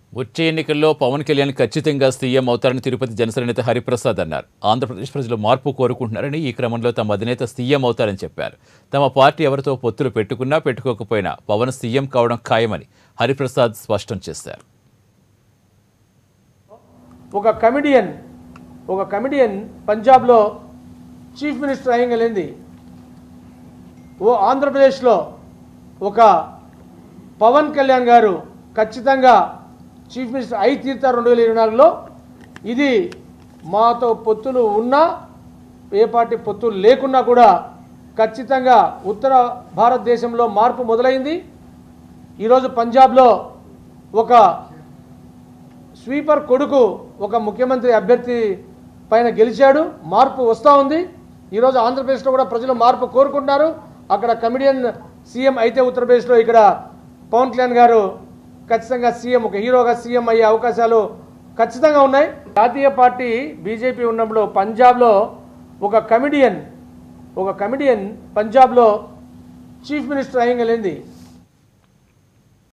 వచ్చే ఎన్నికల్లో పవన్ కళ్యాణ్ ఖచ్చితంగా సీఎం అవుతారని తిరుపతి జనసేన నేత హరిప్రసాద్ అన్నారు ఆంధ్రప్రదేశ్ ప్రజలు మార్పు కోరుకుంటున్నారని ఈ క్రమంలో తమ అధినేత సీఎం అవుతారని చెప్పారు తమ పార్టీ ఎవరితో పొత్తులు పెట్టుకున్నా పెట్టుకోకపోయినా పవన్ సీఎం కావడం ఖాయమని హరిప్రసాద్ స్పష్టం చేశారు ఒక కమిడియన్ ఒక కమిడియన్ పంజాబ్లో చీఫ్ మినిస్టర్ అయ్యగలింది ఓ ఆంధ్రప్రదేశ్లో ఒక పవన్ కళ్యాణ్ గారు ఖచ్చితంగా చీఫ్ మినిస్టర్ అయి తీరుతారు రెండు వేల ఇరవై నాలుగులో ఇది మాతో పొత్తులు ఉన్నా ఏ పార్టీ పొత్తులు లేకున్నా కూడా ఖచ్చితంగా ఉత్తర భారతదేశంలో మార్పు మొదలైంది ఈరోజు పంజాబ్లో ఒక స్వీపర్ కొడుకు ఒక ముఖ్యమంత్రి అభ్యర్థి పైన గెలిచాడు మార్పు వస్తూ ఉంది ఈరోజు ఆంధ్రప్రదేశ్లో కూడా ప్రజలు మార్పు కోరుకుంటున్నారు అక్కడ కమిడియన్ సీఎం అయితే ఉత్తరప్రదేశ్లో ఇక్కడ పవన్ కళ్యాణ్ గారు ఖచ్చితంగా సీఎం ఒక హీరోగా సీఎం అయ్యే అవకాశాలు ఖచ్చితంగా ఉన్నాయి జాతీయ పార్టీ బీజేపీ ఉన్నప్పుడు పంజాబ్లో ఒక కమిడియన్ ఒక కమిడియన్ పంజాబ్లో చీఫ్ మినిస్టర్ అయ్యగలింది